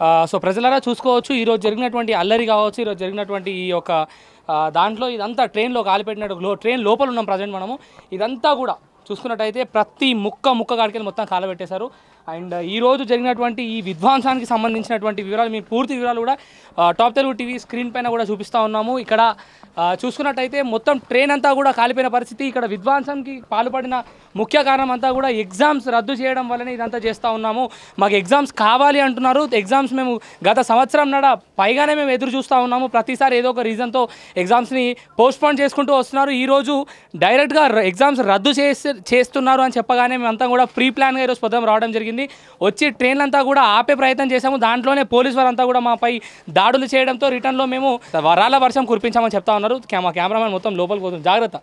ఆ, సో ప్రజలారా చూసుకోవచ్చు ఈరోజు జరిగినటువంటి అల్లరి కావచ్చు ఈరోజు జరిగినటువంటి ఈ యొక్క ఆ, దాంట్లో ఇదంతా ట్రైన్లో కాలిపెట్టినట్టు లో ట్రైన్ లోపల ఉన్నాం ప్రజెంట్ మనము ఇదంతా కూడా చూసుకున్నట్టయితే ప్రతి ముక్క ముక్క కాడికెళ్ళి మొత్తం కాలబెట్టేశారు అండ్ ఈ రోజు జరిగినటువంటి ఈ విధ్వంసానికి సంబంధించినటువంటి వివరాలు మీ పూర్తి వివరాలు కూడా ఆ, టాప్ తెలుగు టీవీ స్క్రీన్ పైన కూడా చూపిస్తూ ఉన్నాము ఇక్కడ ఆ, చూసుకున్నట్టయితే మొత్తం ట్రైన్ అంతా కూడా కాలిపోయిన పరిస్థితి ఇక్కడ విధ్వంసంకి పాల్పడిన ముఖ్య కారణం అంతా కూడా ఎగ్జామ్స్ రద్దు చేయడం వల్లనే ఇదంతా చేస్తూ ఉన్నాము మాకు ఎగ్జామ్స్ కావాలి అంటున్నారు ఎగ్జామ్స్ మేము గత సంవత్సరం నాడ పైగానే మేము ఎదురు చూస్తూ ఉన్నాము ప్రతిసారి ఏదో ఒక రీజన్తో ఎగ్జామ్స్ని పోస్ట్పోన్ చేసుకుంటూ వస్తున్నారు ఈరోజు డైరెక్ట్గా ఎగ్జామ్స్ రద్దు చేసి చేస్తున్నారు అని చెప్పగానే మేమంతా కూడా ప్రీ ప్లాన్గా ఈరోజు పొద్దున రావడం జరిగింది వచ్చి ట్రైన్లంతా కూడా ఆపే ప్రయత్నం చేశాము దాంట్లోనే పోలీస్ వారంతా కూడా మాపై దాడులు చేయడంతో రిటర్న్లో మేము వరాల వర్షం కురిపించామని చెప్తా ఉన్నారు క్యా- మా కెమెరామెన్ మొత్తం లోపలికి పోతుంది జాగ్రత్త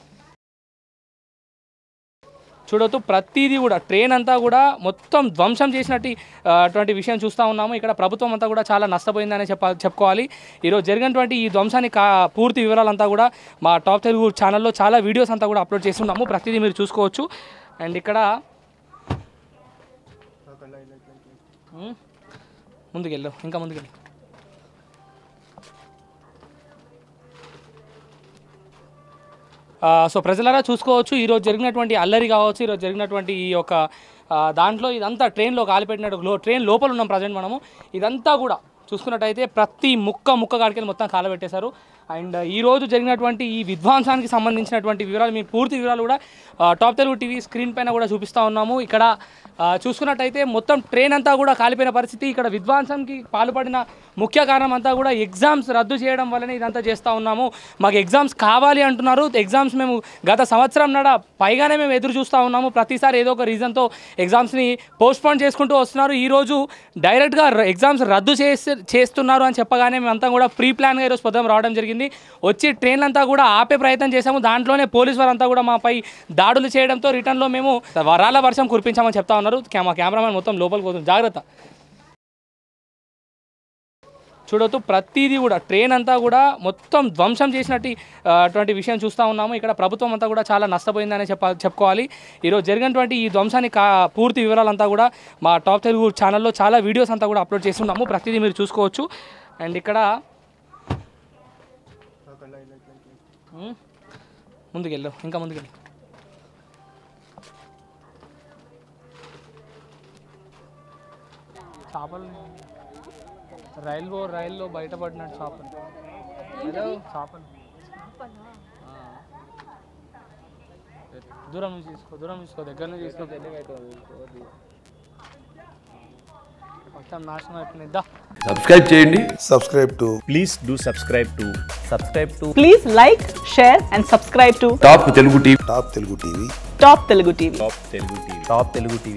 చూడొద్దు ప్రతిదీ కూడా ట్రైన్ అంతా కూడా మొత్తం ధ్వంసం చేసినట్టు ఆ, అటువంటి విషయం చూస్తూ ఉన్నాము ఇక్కడ ప్రభుత్వం అంతా కూడా చాలా నష్టపోయిందనే చెప్ప చెప్పుకోవాలి ఈరోజు జరిగినటువంటి ఈ ధ్వంసాన్ని కా పూర్తి వివరాలంతా కూడా మా టాప్ తెలుగు ఛానల్లో చాలా వీడియోస్ అంతా కూడా అప్లోడ్ చేస్తున్నాము ప్రతిదీ మీరు చూసుకోవచ్చు అండ్ ఇక్కడ ఉమ్, ముందుకెళ్ళు ఇంకా ముందుకెళ్ళు ఆ, సో ప్రజలారా చూసుకోవచ్చు ఈరోజు జరిగినటువంటి అల్లరి కావచ్చు ఈరోజు జరిగినటువంటి ఈ యొక్క ఆ, దాంట్లో ఇదంతా ట్రైన్లో కాలిపెట్టినట్టు లో ట్రైన్ లోపల ఉన్నాం ప్రజెంట్ మనము ఇదంతా కూడా చూసుకున్నట్టయితే ప్రతి ముక్క ముక్క కాడికెళ్ళి మొత్తం కాలబెట్టేశారు అండ్ ఈ రోజు జరిగినటువంటి ఈ విధ్వంసానికి సంబంధించినటువంటి వివరాలు మీ పూర్తి వివరాలు కూడా ఆ, టాప్ తెలుగు టీవీ స్క్రీన్ పైన కూడా చూపిస్తూ ఉన్నాము ఇక్కడ ఆ, చూసుకున్నట్టయితే మొత్తం ట్రైన్ అంతా కూడా కాలిపోయిన పరిస్థితి ఇక్కడ విధ్వంసంకి పాల్పడిన ముఖ్య కారణం అంతా కూడా ఎగ్జామ్స్ రద్దు చేయడం వల్లనే ఇదంతా చేస్తూ ఉన్నాము మాకు ఎగ్జామ్స్ కావాలి అంటున్నారు ఎగ్జామ్స్ మేము గత సంవత్సరం నాడ పైగానే మేము ఎదురు చూస్తూ ఉన్నాము ప్రతిసారి ఏదో ఒక రీజన్తో ఎగ్జామ్స్ని పోస్ట్పోన్ చేసుకుంటూ వస్తున్నారు ఈరోజు డైరెక్ట్గా ఎగ్జామ్స్ రద్దు చేసి చేస్తున్నారు అని చెప్పగానే మేమంతా కూడా ప్రీ ప్లాన్గా ఈరోజు పొద్దున రావడం జరిగింది వచ్చి ట్రైన్లంతా కూడా ఆపే ప్రయత్నం చేశాము దాంట్లోనే పోలీస్ వారంతా కూడా మాపై దాడులు చేయడంతో రిటర్న్లో మేము వరాల వర్షం కురిపించామని చెప్తా ఉన్నారు క్యా- మా కెమెరామెన్ మొత్తం లోపలికి పోతుంది జాగ్రత్త చూడొద్దు ప్రతిదీ కూడా ట్రైన్ అంతా కూడా మొత్తం ధ్వంసం చేసినట్టు ఆ, అటువంటి విషయం చూస్తూ ఉన్నాము ఇక్కడ ప్రభుత్వం అంతా కూడా చాలా నష్టపోయిందనే చెప్ప చెప్పుకోవాలి ఈరోజు జరిగినటువంటి ఈ ధ్వంసాన్ని కా పూర్తి వివరాలంతా కూడా మా టాప్ తెలుగు ఛానల్లో చాలా వీడియోస్ అంతా కూడా అప్లోడ్ చేస్తున్నాము ప్రతిదీ మీరు చూసుకోవచ్చు అండ్ ఇక్కడ ఉమ్, ముందుకెళ్ళు ఇంకా ముందుకెళ్ళు చేపలు రైలు రైల్లో బయటపడినట్టు చేపలు ఏదో చేపలు ఆ. దూరం నుంచి తీసుకో దూరం తీసుకో దగ్గర నుంచి తీసుకో మొత్తం నాశనం అయిపోయింది దా సబ్స్క్రైబ్ చేయండి subscribe to please do subscribe to subscribe to Please like, share, and subscribe to top Telugu TV Top Telugu TV. Top Telugu TV. top telugu tv top telugu tv